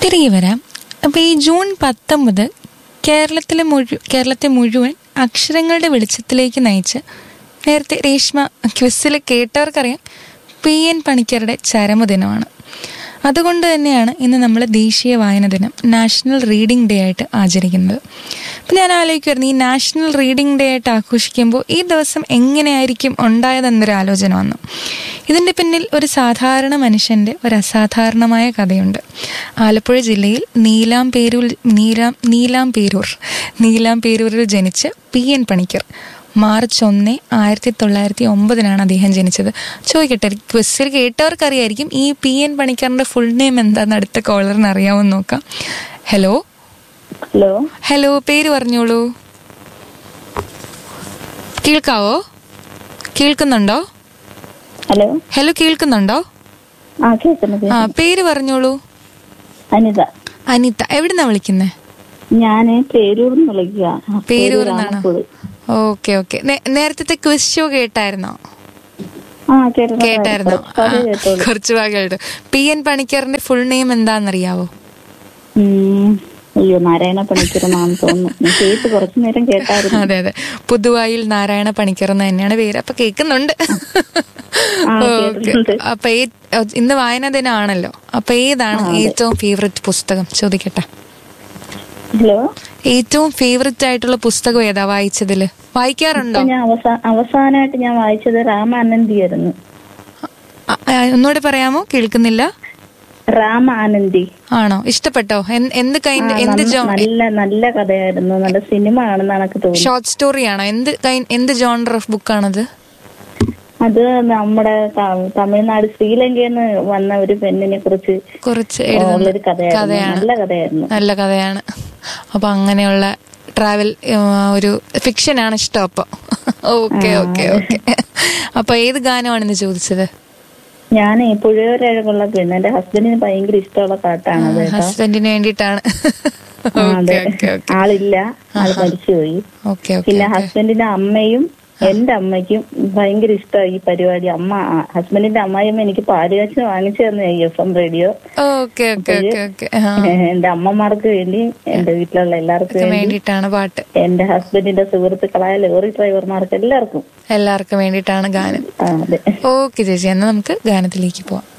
തിരികെ വരാം അപ്പോൾ ഈ ജൂൺ പത്തൊമ്പത് കേരളത്തിലെ മുഴു കേരളത്തെ മുഴുവൻ അക്ഷരങ്ങളുടെ വെളിച്ചത്തിലേക്ക് നയിച്ച് നേരത്തെ രേഷ്മ ക്വിസിൽ കേട്ടവർക്കറിയാം പി എൻ പണിക്കരുടെ ചരമദിനമാണ് അതുകൊണ്ട് തന്നെയാണ് ഇന്ന് നമ്മൾ ദേശീയ വായന ദിനം നാഷണൽ റീഡിംഗ് ഡേ ആയിട്ട് ആചരിക്കുന്നത് അപ്പം ഞാൻ ആലോചിക്കുമായിരുന്നു ഈ നാഷണൽ റീഡിംഗ് ഡേ ആയിട്ട് ആഘോഷിക്കുമ്പോൾ ഈ ദിവസം എങ്ങനെയായിരിക്കും ഉണ്ടായതെന്നൊരു ആലോചന വന്നു ഇതിൻ്റെ പിന്നിൽ ഒരു സാധാരണ മനുഷ്യൻ്റെ ഒരു അസാധാരണമായ കഥയുണ്ട് ആലപ്പുഴ ജില്ലയിൽ നീലാം പേരൂർ നീലാം നീലാം പേരൂർ നീലാം പേരൂരിൽ ജനിച്ച് പി എൻ പണിക്കർ മാർച്ച് ഒന്ന് ആയിരത്തി തൊള്ളായിരത്തി ഒമ്പതിനാണ് അദ്ദേഹം ജനിച്ചത് ചോദിക്കട്ടെ ക്വസ്റ്റിൽ കേട്ടവർക്കറിയായിരിക്കും ഈ പി എൻ പണിക്കറിന്റെ ഫുൾ നെയിം എന്താന്ന് അടുത്ത കോളറിന് അറിയാമെന്ന് നോക്കാം ഹലോ ഹലോ ഹലോ പേര് പറഞ്ഞോളൂ കേൾക്കാവോ കേൾക്കുന്നുണ്ടോ ഹലോ ഹലോ കേൾക്കുന്നുണ്ടോ ആ കേൾക്കുന്നു ആ പേര് പറഞ്ഞോളൂ അനിത അനിത എവിടുന്നാ വിളിക്കുന്നേ ഞാന് പേരൂർ നിന്ന് വിളിക്കുക ആ, പേരൂർ പേരൂർ നിന്നാണോ ആലപ്പുഴ. ഓക്കെ ഓക്കെ നേരത്തെ ക്വിസ് ഷോ കേട്ടായിരുന്നോ ആ കേട്ടോ കേട്ടായിരുന്നോ ആ, കേട്ടോളൂ കുറച്ച് ഭാഗമായിട്ട് പി എൻ പണിക്കറിന്റെ ഫുൾ നെയിം എന്താണെന്നറിയാവോ ഉം. അയ്യോ നാരായണ പണിക്കരമാണെന്ന് തോന്നുന്നു ഞാൻ കേട്ട് കുറച്ചു നേരം കേട്ടായിരുന്നു അതെ അതെ പുതുവായിൽ നാരായണ പണിക്കർ എന്ന് തന്നെയാണ് പേര് അപ്പൊ കേൾക്കുന്നുണ്ട് ആ, ഓക്കെ കേട്ടിട്ടുണ്ട്. അപ്പൊ ഏ- ഇന്ന് വായന ദിനമാണല്ലോ അപ്പൊ ഏതാണ് ഏറ്റവും ഫേവററ്റ് പുസ്തകം ചോദിക്കട്ടെ ഹലോ ഏറ്റവും ഫേവററ്റ് ആയിട്ടുള്ള പുസ്തകം ഏതാ വായിച്ചതില് വായിക്കാറുണ്ടോ ഇപ്പൊ ഞാൻ അവസാ അവസാനമായിട്ട് ഞാൻ വായിച്ചത് രാമാനന്ദി ആയിരുന്നു ആ, ആ, ഒന്നുകൂടെ പറയാമോ കേൾക്കുന്നില്ല രാമാനന്ദി ആണോ ഇഷ്ടപ്പെട്ടോ എന്ത് എന്ത് ആ, കൈൻഡ് എന്ത് നന്ന- ജോ നല്ല നല്ല കഥയായിരുന്നു നല്ല സിനിമ ആണെന്ന് എനിക്ക് തോന്നുന്നു ഷോർട്ട് സ്റ്റോറി ആണോ എന്ത് കൈ- എന്ത് ജോണർ ഓഫ് ബുക്കാണത് അത് നമ്മുടെ ത- തമിഴ്നാട് ശ്രീലങ്കയിൽ നിന്ന് വന്ന ഒരു പെണ്ണിനെ കുറിച്ച് കുറച്ച് ഉള്ളൊരു എഴുതുന്ന കഥയായിരുന്നു കഥയാണ് നല്ല കഥയായിരുന്നു നല്ല കഥയാണ് അപ്പൊ അങ്ങനെയുള്ള ട്രാവൽ ഒരു ഫിക്ഷൻ ആണ് ഇഷ്ടം അപ്പൊ ഓക്കെ ഓക്കെ ഓക്കെ അപ്പൊ ഏത് ഗാനമാണെന്ന് ചോദിച്ചത് ഞാൻ പുഴയോരഴകുള്ള പെണ്ണ് എന്റെ ഹസ്ബൻഡിന് ഭയങ്കര ഇഷ്ടമുള്ള പാട്ടാണ് അത് കേട്ടോ ഹസ്ബൻഡിന് വേണ്ടിയിട്ടാണ് ആ, ഓക്കെ അതെ ഓക്കെ ഓക്കെ ആളില്ല ആള് മരിച്ചുപോയി ഓക്കെ ഓക്കെ പിന്നെ ഹസ്ബൻഡിന്റെ അമ്മയും എന്റെ അമ്മയ്ക്കും ഭയങ്കര ഇഷ്ടമായി ഈ പരിപാടി അമ്മ ഹസ്ബൻഡിന്റെ അമ്മായിയമ്മ എനിക്ക് പാലുകാച്ച് വാങ്ങിച്ചു തന്നു F M radio okay okay okay okay എന്റെ അമ്മമാർക്ക് വേണ്ടി എന്റെ വീട്ടിലുള്ള എല്ലാവർക്കും വേണ്ടി വേണ്ടിയിട്ടാണ് പാട്ട് എന്റെ ഹസ്ബൻഡിന്റെ സുഹൃത്തുക്കളായ ലോറി ഡ്രൈവർമാർക്ക് എല്ലാവർക്കും എല്ലാവർക്കും വേണ്ടിയിട്ടാണ് ഗാനം ആ, അതെ ഓക്കെ ചേച്ചി എന്നാൽ നമുക്ക് ഗാനത്തിലേക്ക് പോവാം